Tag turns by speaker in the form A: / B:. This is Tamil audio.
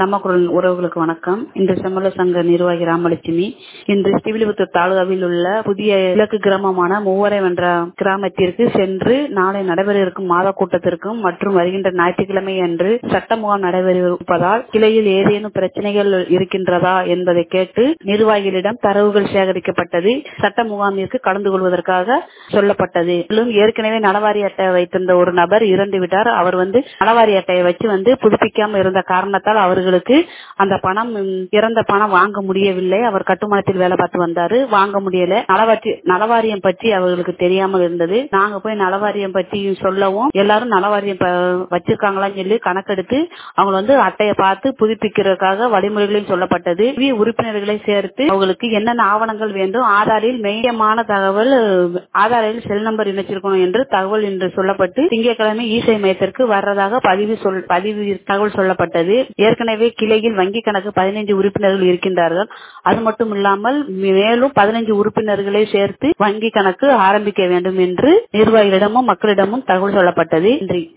A: நம்ம குரல் உறவுகளுக்கு வணக்கம் இன்று செம்மல சங்க நிர்வாகி ராமலட்சுமி இன்று ஸ்ரீவில்லிபுத்தூர் தாலுகாவில் உள்ள புதிய கிழக்கு கிராமமான மூவரை என்ற கிராமத்திற்கு சென்று நாளை நடைபெற இருக்கும் மாத கூட்டத்திற்கும் மற்றும் வருகின்ற ஞாயிற்றுக்கிழமை அன்று சட்ட முகாம் நடைபெறவிருப்பதால் கிளையில் ஏதேனும் பிரச்சனைகள் இருக்கின்றதா என்பதை கேட்டு நிர்வாகிகளிடம் தரவுகள் சேகரிக்கப்பட்டது சட்ட முகாமிற்கு கலந்து கொள்வதற்காக சொல்லப்பட்டது மேலும் ஏற்கனவே நலவாரி அட்டை வைத்திருந்த ஒரு நபர் இறந்து விட்டார் அவர் வந்து நலவாரி அட்டையை வச்சு வந்து புதுப்பிக்காமல் இருந்த காரணத்தால் அவர்களுக்கு அந்த பணம் ம், இறந்த பணம் வாங்க முடியவில்லை அவர் கட்டுமானத்தில் வேலை பார்த்து வந்தாரு வாங்க முடியல நலவாரி நலவாரியம் பற்றி அவர்களுக்கு தெரியாமல் இருந்தது நாங்க போய் நலவாரியம் பற்றி சொல்லவும் எல்லாரும் நலவாரியம் ப- வச்சிருக்காங்களான்னு சொல்லி கணக்கெடுத்து அவங்க வந்து அட்டையை பார்த்து புதுப்பிக்கிறதுக்காக வழிமுறைகளையும் சொல்லப்பட்டது புதிய உறுப்பினர்களை சேர்த்து அவங்களுக்கு என்னென்ன ஆவணங்கள் வேண்டும் ஆதாரில் மெய்யமான தகவல் ஆதாரில் செல் நம்பர் இணைச்சிருக்கணும் என்று தகவல் என்று சொல்லப்பட்டு திங்கட்கிழமை இசை மையத்திற்கு வர்றதாக பதிவு சொல் பதிவு தகவல் சொல்லப்பட்டது ஏற்கனவே கிளையில் வங்கி கணக்கு பதினைஞ்சு உறுப்பினர்கள் இருக்கின்றார்கள் அது மட்டும் இல்லாமல் மேலும் பதினைஞ்சு உறுப்பினர்களை சேர்த்து வங்கி கணக்கு ஆரம்பிக்க வேண்டும் என்று நிர்வாகிகளிடமும் மக்களிடமும் தகவல் சொல்லப்பட்டது நன்றி